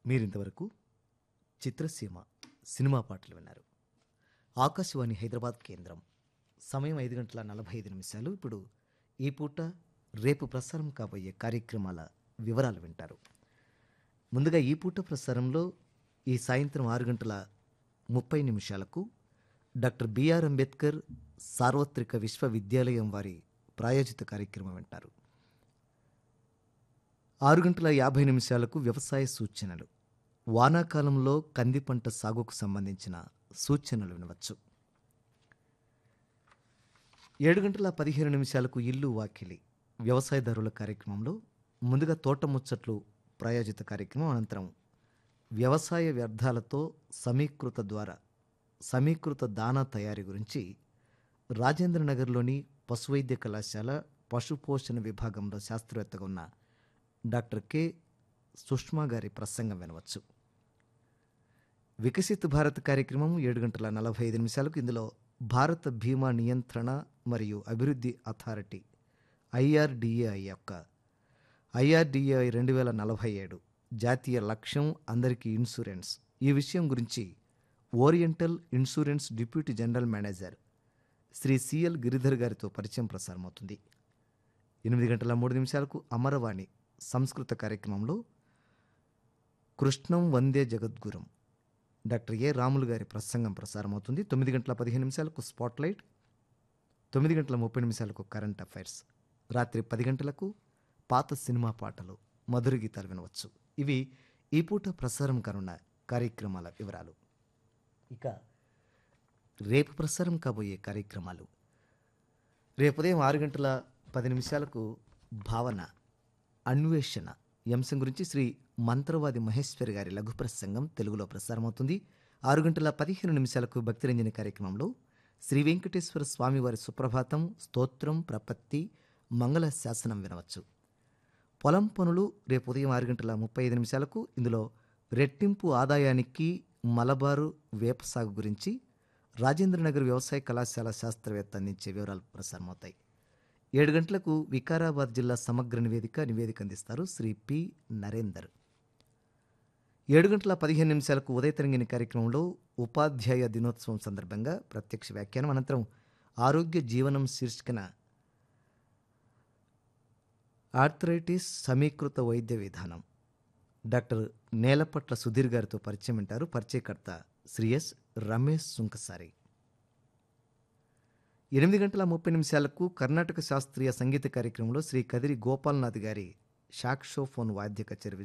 మీరింతవరకు చిత్రసీమ సినిమా పాటలు విన్నారు ఆకాశవాణి హైదరాబాద్ కేంద్రం సమయం ఐదు గంటల నలభై ఐదు నిమిషాలు ఇప్పుడు ఈ పూట రేపు ప్రసారం కాబోయే కార్యక్రమాల వివరాలు వింటారు ముందుగా ఈ పూట ప్రసారంలో ఈ సాయంత్రం ఆరు గంటల ముప్పై నిమిషాలకు డాక్టర్ బిఆర్ అంబేద్కర్ సార్వత్రిక విశ్వవిద్యాలయం వారి ప్రాయోజిత కార్యక్రమం వింటారు ఆరు గంటల యాభై నిమిషాలకు వ్యవసాయ సూచనలు వానాకాలంలో కంది పంట సాగుకు సంబంధించిన సూచనలు వినవచ్చు ఏడు గంటల పదిహేను నిమిషాలకు ఇల్లు వాకిలి వ్యవసాయదారుల కార్యక్రమంలో ముందుగా తోట ముచ్చట్లు ప్రాయోజిత కార్యక్రమం అనంతరం వ్యవసాయ వ్యర్థాలతో సమీకృత ద్వారా సమీకృత దానా తయారీ గురించి రాజేంద్రనగర్లోని పశువైద్య కళాశాల పశుపోషణ విభాగంలో శాస్త్రవేత్తగా ఉన్న డాక్టర్ కె సుష్మా గారి ప్రసంగం వినవచ్చు వికసిత్ భారత్ కార్యక్రమం ఏడు గంటల నలభై ఐదు నిమిషాలకు ఇందులో భారత బీమా నియంత్రణ మరియు అభివృద్ధి అథారిటీ ఐఆర్డిఏఐ యొక్క ఐఆర్డిఏఐ రెండు వేల నలభై ఏడు జాతీయ లక్ష్యం అందరికీ ఇన్సూరెన్స్ ఈ విషయం గురించి oriental insurance deputy general manager Shri CL Giridhar గారితో పరిచయం ప్రసారమవుతుంది ఎనిమిది గంటల మూడు నిమిషాలకు అమరవాణి సంస్కృత కార్యక్రమంలో కృష్ణం వందే జగద్గురం డాక్టర్ ఏ రాములు గారి ప్రసంగం ప్రసారమవుతుంది తొమ్మిది గంటల పదిహేను నిమిషాలకు స్పాట్లైట్ తొమ్మిది గంటల ముప్పై నిమిషాలకు కరెంట్ అఫైర్స్ రాత్రి పది గంటలకు పాత సినిమా పాటలు మధుర గీతాలు వినవచ్చు ఇవి ఈ పూట ప్రసారం కానున్న కార్యక్రమాల వివరాలు ఇక రేపు ప్రసారం కాబోయే కార్యక్రమాలు రేపు ఉదయం ఆరు గంటల పది నిమిషాలకు భావన అన్వేషణ ఈ అంశం గురించి శ్రీ మంత్రవాది మహేశ్వరి గారి లఘు ప్రసంగం తెలుగులో ప్రసారమవుతుంది ఆరు గంటల పదిహేను నిమిషాలకు భక్తిరంజని కార్యక్రమంలో శ్రీ వెంకటేశ్వర స్వామివారి సుప్రభాతం స్తోత్రం ప్రపత్తి మంగళ శాసనం వినవచ్చు పొలం పనులు రేపు ఉదయం ఆరు గంటల ముప్పై ఐదు నిమిషాలకు ఇందులో రెట్టింపు ఆదాయానికి మలబారు వేప సాగు గురించి రాజేంద్రనగర్ వ్యవసాయ కళాశాల శాస్త్రవేత్త అందించే వివరాలు ప్రసారమవుతాయి ఏడు గంటలకు వికారాబాద్ జిల్లా సమగ్ర నివేదిక నివేదిక అందిస్తారు శ్రీ పి నరేందర్ ఏడు గంటల పదిహేను నిమిషాలకు ఉదయతరంగిణి కార్యక్రమంలో ఉపాధ్యాయ దినోత్సవం సందర్భంగా ప్రత్యక్ష వ్యాఖ్యానం అనంతరం ఆరోగ్య జీవనం శీర్షికన ఆర్థరైటిస్ సమీకృత వైద్య విధానం డాక్టర్ నేలపట్ల సుధీర్ గారితో పరిచయం వింటారు పరిచయకర్త శ్రీ ఎస్ రమేష్ సుంకసారి ఎనిమిది గంటల ముప్పై నిమిషాలకు కర్ణాటక శాస్త్రీయ సంగీత కార్యక్రమంలో శ్రీ కదిరి గోపాల్నాథ్ గారి షాక్షోఫోన్ వాద్య కచేరి